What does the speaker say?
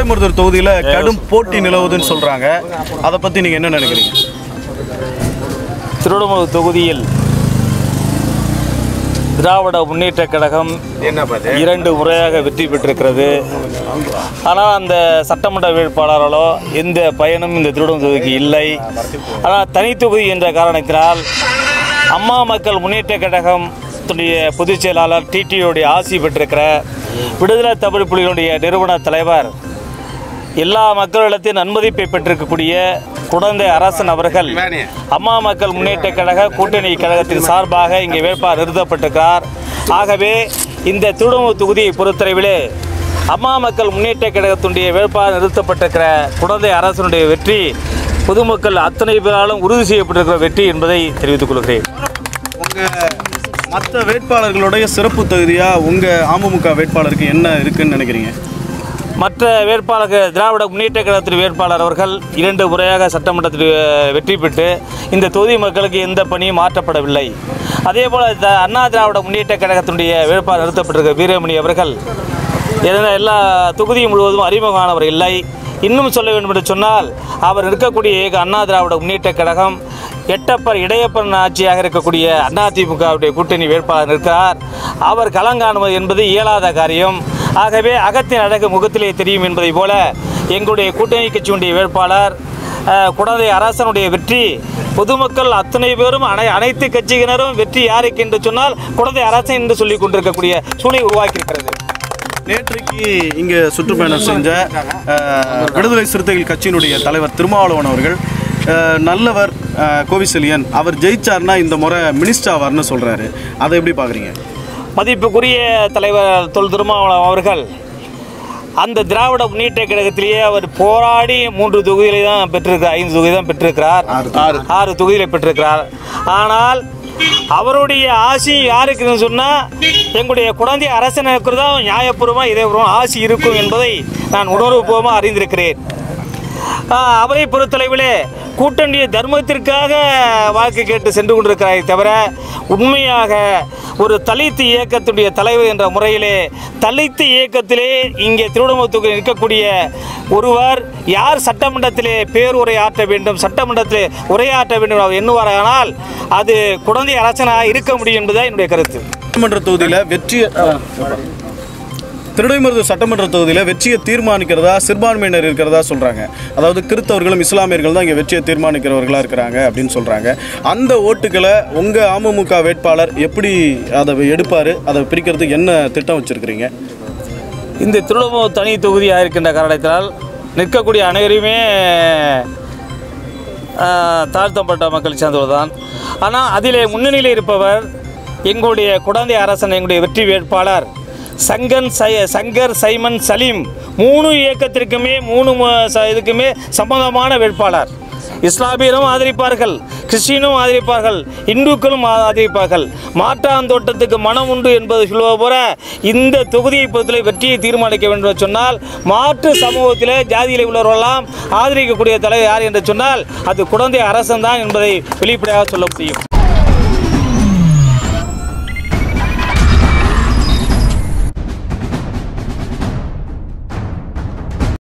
திருவிடைமருதூர் தொகுதியில் கடும் போட்டி நிலவுதுன்னு சொல்றாங்க அதை பத்தி நீங்க என்ன நினைக்கிறீங்க திருவண்ணாமலை தொகுதியில் திராவிட முன்னேற்ற கழகம் இரண்டு முறையாக வெற்றி பெற்றிருக்கிறது ஆனால் அந்த சட்டமன்ற வேட்பாளர்களோ எந்த பயனும் இந்த திருவண்ணாமலை தொகுதிக்கு இல்லை ஆனால் தனித்தொகுதி என்ற காரணத்தினால் அம்மா மக்கள் முன்னேற்ற கழகம் துடைய பொதுச் செயலாளர் டிடியுடைய ஆசி பெற்றிருக்கிற விடுதலை தமிழ் புலிகளுடைய நிறுவன தலைவர் எல்லா மக்களிடத்தின் நன்மதிப்பை பெற்றிருக்கக்கூடிய குழந்தை அரசன் அவர்கள் அம்மா மக்கள் முன்னேற்ற கழக கூட்டணி கழகத்தின் சார்பாக இங்கே வேட்பாளர் நிறுத்தப்பட்டிருக்கிறார் ஆகவே இந்த திருடமூர் தொகுதியை பொறுத்தளவிலே அம்மா மக்கள் முன்னேற்ற கழகத்தினுடைய வேட்பாளர் நிறுத்தப்பட்டிருக்கிற குழந்தை அரசனுடைய வெற்றி பொதுமக்கள் அத்தனை பேராலும் உறுதி செய்யப்பட்டிருக்கிற வெற்றி என்பதை தெரிவித்துக் கொள்கிறேன் உங்க மற்ற வேட்பாளர்களுடைய சிறப்பு தகுதியா உங்க அமமுக வேட்பாளருக்கு என்ன இருக்குன்னு நினைக்கிறீங்க மற்ற வேட்பாளர்கள் திராவிட முன்னேற்ற கழகத்தின் வேட்பாளர் அவர்கள் இரண்டு முறையாக சட்டமன்றத்தில் அஹ், வெற்றி பெற்று இந்த தொகுதி மக்களுக்கு எந்த பணியும் மாற்றப்படவில்லை அதே போல் த அண்ணா திராவிட முன்னேற்ற கழகத்தினுடைய வேட்பாளர் நிறுத்தப்பட்டிருக்க வீரமணி அவர்கள் என எல்லா தொகுதியும் முழுவதும் அறிமுகமானவர் இல்லை இன்னும் சொல்ல வேண்டும் என்று சொன்னால் அவர் இருக்கக்கூடிய ஏக அண்ணா திராவிட முன்னேற்ற கழகம் எட்டப்பர் இடையப்பன் ஆட்சியாக இருக்கக்கூடிய அதிமுகவுடைய கூட்டணி வேட்பாளர் இருக்கிறார் அவர் களங்காணுவது என்பது இயலாத காரியம் ஆகவே அகத்தின் அழகு முகத்திலே தெரியும் என்பதை போல எங்களுடைய கூட்டணி கட்சியினுடைய வேட்பாளர் அஹ், குழந்தை அரசனுடைய வெற்றி பொதுமக்கள் அத்தனை பேரும் அனை அனைத்து கட்சியினரும் வெற்றி யாருக்கு என்று சொன்னால் குழந்தை அரசன் என்று சொல்லிக் கொண்டிருக்கக்கூடிய சூழலை உருவாக்கியிருக்கிறது நேற்றைக்கு இங்க சுற்றுப்பயணம் செஞ்ச அஹ், விடுதலை சிறுத்தைகள் கட்சியினுடைய தலைவர் திருமாவளவன் அவர்கள் அஹ், நல்லவர் அஹ், கோவிசெலியன் அவர் ஜெயிச்சார்னா இந்த முறை மினிஸ்டர் ஆவார்னு சொல்றாரு அதை எப்படி பாக்குறீங்க மதிப்புக்குரிய தலைவர் தொல் திருமாவளவன் அவர்கள் அந்த திராவிட முன்னேற்ற கழகத்திலேயே அவர் போராடி மூன்று தொகுதிகளை தான் பெற்றிருக்கிறார் ஐந்து தொகுதி தான் பெற்றிருக்கிறார் ஆறு தொகுதிகளை பெற்றிருக்கிறார் ஆனால் அவருடைய ஆசி யாருக்குன்னு சொன்னால் எங்களுடைய குழந்தை அரசனுக்கு தான் நியாயபூர்வமாக இதேபூர்வம் ஆசி இருக்கும் என்பதை நான் உணர்வுபூர்வமாக அறிந்திருக்கிறேன் ஆஹ், அவரை பொறுத்தளவிலே கூட்டணி தர்மத்திற்காக வாக்கு கேட்டு சென்று கொண்டிருக்கிறாரே தவிர உண்மையாக ஒரு தலித்து இயக்கத்துடைய தலைவர் என்ற முறையிலே தலித்து இயக்கத்திலே இங்கே திருவண்ணாமலத்துக்கு இருக்கக்கூடிய ஒருவர் யார் சட்டமன்றத்திலே பேருரை ஆற்ற வேண்டும் சட்டமன்றத்திலே உரையாற்ற வேண்டும் அவர் எண்ணுவாரானால் அது குழந்தை அரசனாக இருக்க முடியும் என்பதுதான் என்னுடைய கருத்து சட்டமன்ற தொகுதியில் வெற்றி திருடைமருதூர் சட்டமன்ற தொகுதியில் வெற்றியை தீர்மானிக்கிறதா சிறுபான்மையினர் இருக்கிறதா சொல்கிறாங்க அதாவது கிறிஸ்தவர்களும் இஸ்லாமியர்கள் தான் இங்கே வெற்றியை தீர்மானிக்கிறவர்களாக இருக்கிறாங்க அப்படின்னு சொல்கிறாங்க அந்த ஓட்டுக்களை உங்கள் அமமுக வேட்பாளர் எப்படி அதை எடுப்பார் அதை பிரிக்கிறதுக்கு என்ன திட்டம் வச்சுருக்கிறீங்க இந்த திருவண்ணாமலை தனி தொகுதியாக இருக்கின்ற காரணத்தினால் நிற்கக்கூடிய அனைவருமே ஆஹ், தாழ்த்தப்பட்ட மக்கள் சேர்ந்தவர் தான் ஆனால் அதிலே முன்னணியில் இருப்பவர் எங்களுடைய குழந்தை அரசன் எங்களுடைய வெற்றி வேட்பாளர் சங்கன் சை சங்கர் சைமன் சலீம் மூணு இயக்கத்திற்குமே மூணு ம- ச- இதுக்குமே சம்பந்தமான வேட்பாளர் இஸ்லாமியரும் ஆதரிப்பார்கள் கிறிஸ்டினும் ஆதரிப்பார்கள் இந்துக்களும் ஆ- ஆதரிப்பார்கள் மாட்டாந்தோட்டத்துக்கு மனம் உண்டு என்பது சொல்வது போல இந்த தொகுதியை பொறுத்தவரை வெற்றியை தீர்மானிக்க வேண்டும் என்று சொன்னால் மாற்று சமூகத்தில் ஜாதியில் உள்ளவர்களெல்லாம் ஆதரிக்கக்கூடிய தலைவர் யார் என்று சொன்னால் அது குழந்தை அரசன் தான் என்பதை வெளிப்படையாக சொல்ல முடியும்